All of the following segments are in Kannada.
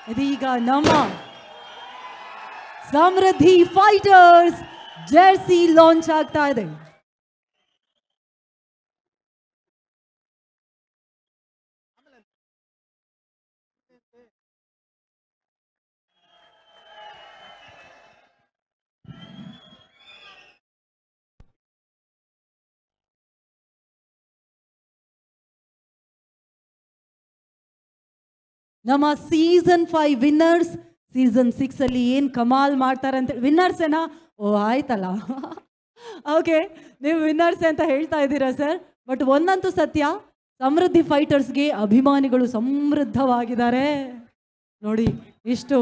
ಇದೀಗ ನಮ್ಮ ಸಮೃದ್ಧಿ ಫೈಟರ್ಸ್ ಜರ್ಸಿ ಲಾಂಚ್ ಆಗ್ತಾ ಇದೆ ನಮ್ಮ season five winners season six ಅಲ್ಲಿ ಏನ್ ಕಮಾಲ್ ಮಾಡ್ತಾರೆ ಅಂತ ವಿನ್ನರ್ಸ್ ಏನಾ ಓ ಆಯ್ತಲ್ಲ ಓಕೆ ನೀವು ವಿನ್ನರ್ಸ್ ಅಂತ ಹೇಳ್ತಾ ಇದ್ದೀರಾ ಸರ್ ಬಟ್ ಒಂದಂತೂ ಸತ್ಯ ಸಮೃದ್ಧಿ ಫೈಟರ್ಸ್ಗೆ ಅಭಿಮಾನಿಗಳು ಸಮೃದ್ಧವಾಗಿದ್ದಾರೆ ನೋಡಿ ಇಷ್ಟು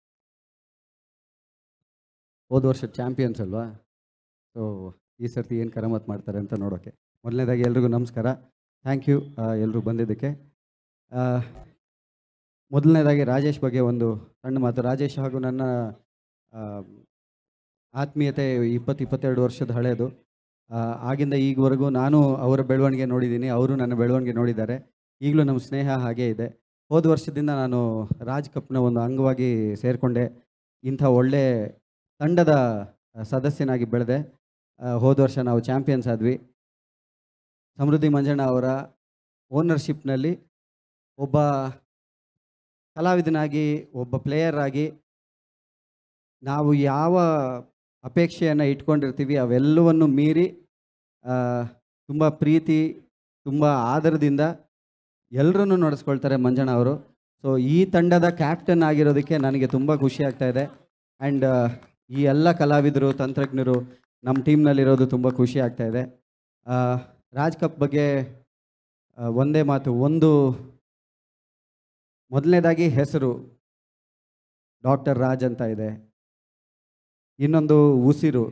ಹೋದ ವರ್ಷ ಚಾಂಪಿಯನ್ಸ್ ಅಲ್ವಾ ಸೊ ಈ ಸರ್ತಿ ಏನು ಕರಮತ್ ಮಾಡ್ತಾರೆ ಅಂತ ನೋಡೋಕ್ಕೆ ಮೊದಲನೇದಾಗಿ ಎಲ್ರಿಗೂ ನಮಸ್ಕಾರ ಥ್ಯಾಂಕ್ ಯು ಎಲ್ಲರೂ ಬಂದಿದ್ದಕ್ಕೆ ಆ, ಮೊದಲನೇದಾಗಿ ರಾಜೇಶ್ ಬಗ್ಗೆ ಒಂದು ಸಣ್ಣ ಮಾತು ರಾಜೇಶ್ ಹಾಗೂ ನನ್ನ ಆ, ಆತ್ಮೀಯತೆ ಇಪ್ಪತ್ತು ಇಪ್ಪತ್ತೆರಡು ವರ್ಷದ ಹಳೆಯದು ಆ, ಆಗಿಂದ ಈಗವರೆಗೂ ನಾನು ಅವರ ಬೆಳವಣಿಗೆ ನೋಡಿದ್ದೀನಿ ಅವರು ನನ್ನ ಬೆಳವಣಿಗೆ ನೋಡಿದ್ದಾರೆ ಈಗಲೂ ನಮ್ಮ ಸ್ನೇಹ ಹಾಗೇ ಇದೆ ಹೋದ ವರ್ಷದಿಂದ ನಾನು ರಾಜ್ ಕಪ್ನ ಒಂದು ಅಂಗವಾಗಿ ಸೇರಿಕೊಂಡೆ ಇಂಥ ಒಳ್ಳೆ ತಂಡದ ಸದಸ್ಯನಾಗಿ ಬೆಳೆದೆ ಆ, ಹೋದ ವರ್ಷ ನಾವು ಚಾಂಪಿಯನ್ಸ್ ಆದ್ವಿ ಸಮೃದ್ಧಿ ಮಂಜಣ್ಣ ಅವರ ಓನರ್ಶಿಪ್ನಲ್ಲಿ ಒಬ್ಬ ಕಲಾವಿದನಾಗಿ ಒಬ್ಬ ಪ್ಲೇಯರ್ ಆಗಿ ನಾವು ಯಾವ ಅಪೇಕ್ಷೆಯನ್ನು ಇಟ್ಕೊಂಡಿರ್ತೀವಿ ಅವೆಲ್ಲವನ್ನು ಮೀರಿ ತುಂಬ ಪ್ರೀತಿ ತುಂಬ ಆದರದಿಂದ ಎಲ್ಲರನ್ನೂ ನಡೆಸ್ಕೊಳ್ತಾರೆ ಮಂಜಣ್ಣ ಅವರು ಸೊ ಈ ತಂಡದ ಕ್ಯಾಪ್ಟನ್ ಆಗಿರೋದಕ್ಕೆ ನನಗೆ ತುಂಬ ಖುಷಿ ಆಗ್ತಾ ಇದೆ ಆ್ಯಂಡ್ ಈ ಎಲ್ಲ ಕಲಾವಿದರು ತಂತ್ರಜ್ಞರು ನಮ್ಮ ಟೀಮ್ನಲ್ಲಿರೋದು ತುಂಬ ಖುಷಿ ಆಗ್ತಾ ಇದೆ ಆ, ರಾಜ್ ಕಪ್ ಬಗ್ಗೆ ಆ, ಒಂದೇ ಮಾತು ಒಂದು ಮೊದಲನೇದಾಗಿ ಹೆಸರು ಡಾಕ್ಟರ್ ರಾಜ್ ಅಂತ ಇದೆ ಇನ್ನೊಂದು ಉಸಿರು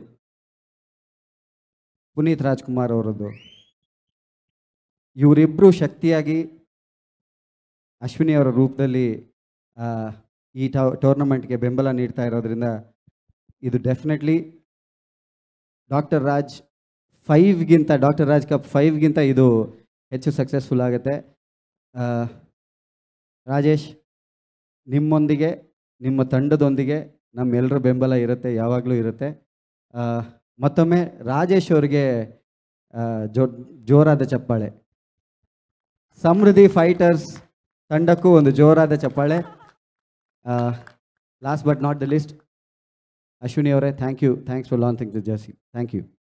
ಪುನೀತ್ ರಾಜ್ಕುಮಾರ್ ಅವರದ್ದು ಇವರಿಬ್ಬರು ಶಕ್ತಿಯಾಗಿ ಅಶ್ವಿನಿ ಅವರ ರೂಪದಲ್ಲಿ ಆ, ಈ ಟೂರ್ನಮೆಂಟ್ಗೆ ಬೆಂಬಲ ನೀಡ್ತಾ ಇರೋದ್ರಿಂದ ಇದು ಡೆಫಿನೆಟ್ಲಿ ಡಾಕ್ಟರ್ ರಾಜ್ ಫೈವ್ಗಿಂತ ಡಾಕ್ಟರ್ ರಾಜ್ ಕಪ್ ಫೈವ್ಗಿಂತ ಇದು ಹೆಚ್ಚು ಸಕ್ಸಸ್ಫುಲ್ ಆಗುತ್ತೆ ಆ, ರಾಜೇಶ್ ನಿಮ್ಮೊಂದಿಗೆ ನಿಮ್ಮ ತಂಡದೊಂದಿಗೆ ನಮ್ಮೆಲ್ಲರ ಬೆಂಬಲ ಇರುತ್ತೆ ಯಾವಾಗಲೂ ಇರುತ್ತೆ ಆ, ಮತ್ತೊಮ್ಮೆ ರಾಜೇಶ್ ಅವರಿಗೆ ಆ, ಜೋ ಜೋರಾದ ಚಪ್ಪಾಳೆ ಸಮೃದ್ಧಿ ಫೈಟರ್ಸ್ ತಂಡಕ್ಕೂ ಒಂದು ಜೋರಾದ ಚಪ್ಪಾಳೆ last but not the least Ashwini ಅವರೇ thank you thanks for launching the jersey thank you